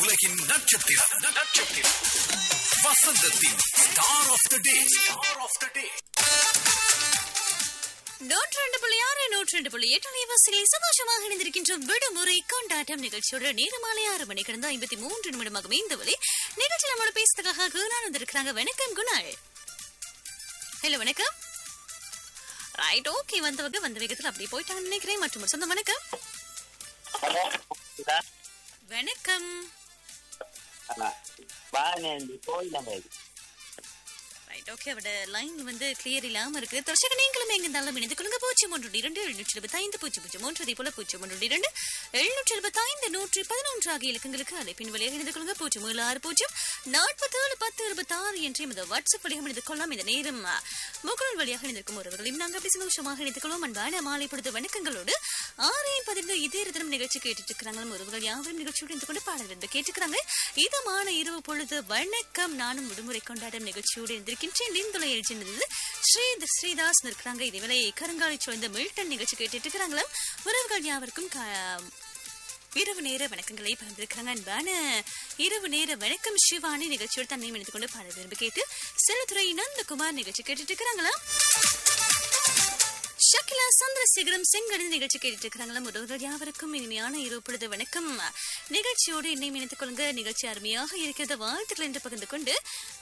உலகின் நட்சத்திரம் நட்சத்திரம் வசந்தத்தின் star of the day star of the day நூற்றி ரெண்டு புள்ளி ஆறு நூற்றி ரெண்டு புள்ளி எட்டு அலைவாசிகளை சந்தோஷமாக இணைந்திருக்கின்ற விடுமுறை கொண்டாட்டம் நிகழ்ச்சியோட நேரமாலை ஆறு மணி கடந்த ஐம்பத்தி மூன்று நிமிடமாக இந்த வழி நிகழ்ச்சி நம்மளோட பேசுறதுக்காக குணால் வந்திருக்கிறாங்க வணக்கம் குணால் ஹலோ வணக்கம் ரைட் ஓகே வந்தவங்க வந்த வேகத்தில் அப்படியே போயிட்டாங்கன்னு நினைக்கிறேன் மற்றும் ஒரு சொந்தம் வணக்கம் ஹலோ சார் வணக்கம் பதினஞ்சு கோயிலங்க ரைட் ஓகே அவட லைன் வந்து கிளியர் இல்லாம இருக்கு தொடர்ச்சியாக நீங்களும் எங்க இருந்தாலும் இணைந்து கொள்ளுங்க பூஜ்ஜியம் ஒன்று இரண்டு எழுநூற்றி எழுபத்தி ஐந்து பூஜ்ஜியம் பூஜ்ஜியம் ஒன்று அதே போல பூஜ்ஜியம் ஒன்று இரண்டு எழுநூற்றி எழுபத்தி ஐந்து நூற்றி பதினொன்று ஆகிய இலக்கங்களுக்கு அழைப்பின் வழியாக இணைந்து கொள்ளுங்க பூஜ்ஜியம் ஏழு ஆறு பூஜ்ஜியம் நாற்பத்தி ஏழு பத்து இருபத்தி ஆறு என்று இந்த வாட்ஸ்அப் வழியாக இணைந்து கொள்ளலாம் இந்த நேரம் முகநூல் வழியாக இணைந்திருக்கும் ஒருவர்களையும் நாங்கள் அப்படி சந்தோஷமாக இணைந்து கொள்வோம் அன்பான மாலை பொழுது வணக்கங்களோடு ஆறையும் பதிந்து இதே தினம் நிகழ்ச்சி கேட்டுட்டு இருக்கிறாங்க ஒருவர்கள் யாவரும் நிகழ்ச்சியோடு இருந்து கொண்டு பாடல் வந்து கேட்டுக்கிறாங்க இதமான இரவு பொழுது வணக்கம் நானும் விடுமுறை கொண்டாடும் நிகழ்ச்சியோடு இருந்திருக்கின்றேன் லிந்துளை எழுச்சினது ஸ்ரீ ஸ்ரீதாஸ் இருக்கிறாங்க இதேவேளை கருங்காலை சுழந்த மில்டன் நிகழ்ச்சி கேட்டுட்டு இருக்கிறாங்களாம் உறவுகள் யாவருக்கும் கா- இரவு நேர வணக்கங்களை பகிர்ந்திருக்கிறாங்க அன்பான இரவு நேர வணக்கம் சிவானி நிகழ்ச்சியோடு தன்னையும் இணைந்து கொண்டு பாட விரும்பி கேட்டு செல்லத்துறை நந்தகுமார் நிகழ்ச்சி கேட்டுட்டு இருக்கிறாங்களா ஷக்கிலா சந்திரசேகரம் செங்கடல் நிகழ்ச்சி கேட்டுட்டு இருக்கிறாங்களா உறவுகள் யாவருக்கும் இனிமையான இரவு பொழுது வணக்கம் நிகழ்ச்சியோடு என்னை இணைத்துக் கொள்ளுங்க நிகழ்ச்சி அருமையாக இருக்கிறது வாழ்த்துக்கள் என்று பகிர்ந்து கொண்டு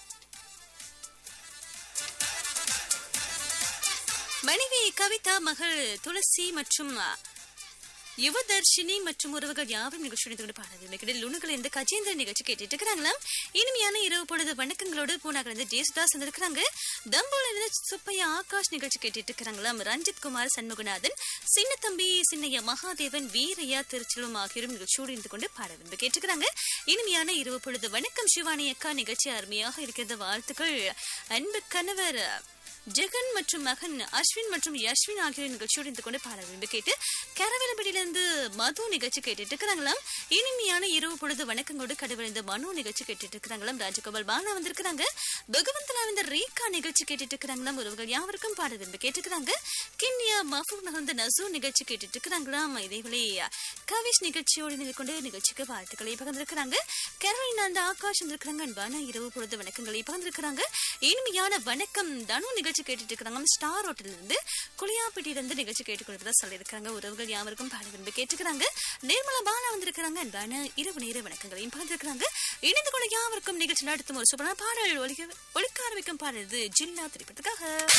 மனைவி கவிதா மகள் துளசி மற்றும் யுவதர்ஷினி மற்றும் உறவுகள் யாரும் நிகழ்ச்சி பாடல் மிகடில் லுணுகள் இருந்து கஜேந்திர நிகழ்ச்சி கேட்டுட்டு இருக்கிறாங்களாம் இனிமையான இரவு பொழுது வணக்கங்களோடு பூனாக்கள் இருந்து ஜேசுதாஸ் இருக்கிறாங்க தம்பூல இருந்து சுப்பையா ஆகாஷ் நிகழ்ச்சி கேட்டுட்டு இருக்கிறாங்களாம் ரஞ்சித் குமார் சண்முகநாதன் சின்ன தம்பி சின்னையா மகாதேவன் வீரையா திருச்செல்வம் ஆகியோரும் நிகழ்ச்சியோடு இருந்து கொண்டு பாட விரும்பி கேட்டுக்கிறாங்க இனிமையான இரவு பொழுது வணக்கம் சிவானி அக்கா நிகழ்ச்சி அருமையாக இருக்கிறது வாழ்த்துக்கள் அன்பு கணவர் ஜெகன் மற்றும் மகன் அஸ்வின் மற்றும் யஸ்வின் ஆகியோர் நிகழ்ச்சியோடு இருந்து கொண்டு பாட விரும்பி கேட்டு கரவலப்படியிலிருந்து மது நிகழ்ச்சி கேட்டுட்டு இருக்கிறாங்களாம் இனிமையான இரவு பொழுது வணக்கங்களோடு கடவுளிந்த மனு நிகழ்ச்சி கேட்டுட்டு இருக்கிறாங்களாம் ராஜகோபால் பாலா வந்திருக்கிறாங்க பகவந்தலா இந்த ரேகா நிகழ்ச்சி கேட்டுட்டு இருக்கிறாங்களாம் உறவுகள் யாவருக்கும் பாட விரும்பி கேட்டுக்கிறாங்க கிண்ணியா மஃபூர் நகர்ந்த நசூ நிகழ்ச்சி கேட்டுட்டு இருக்கிறாங்களாம் இதேவேளை கவிஷ் நிகழ்ச்சியோடு இணைந்து கொண்டு நிகழ்ச்சிக்கு வாழ்த்துக்களை பகிர்ந்திருக்கிறாங்க கேரளின் அந்த ஆகாஷ் வந்திருக்கிறாங்க அன்பான இரவு பொழுது வணக்கங்களை பகிர்ந்திருக்கிறாங்க இனிமையான வணக்கம் தனு நிகழ்ச்சி கேட்டுட்டு இருக்கிறாங்க ஸ்டார் ஹோட்டல்ல இருந்து குளியாப்பட்டியில இருந்து நிகழ்ச்சி கேட்டுக்கொள்றதா சொல்லியிருக்காங்க உறவுகள் யாவருக்கும் பாட விரும்பி கேட்டுக்கிறாங்க நிர்மலா பாலா வந்திருக்கிறாங்க அன்பான இரவு நேர வணக்கங்களையும் பகிர்ந்திருக்கிறாங்க இணைந்து கொள்ள யாவருக்கும் நிகழ்ச்சி நடத்தும் ஒரு சூப்பரான பாடல் ஒலிக்க ஒலிக்க ஆரம்பிக்கும் பாடல் இது ஜில்லா திரைப்படத்துக்காக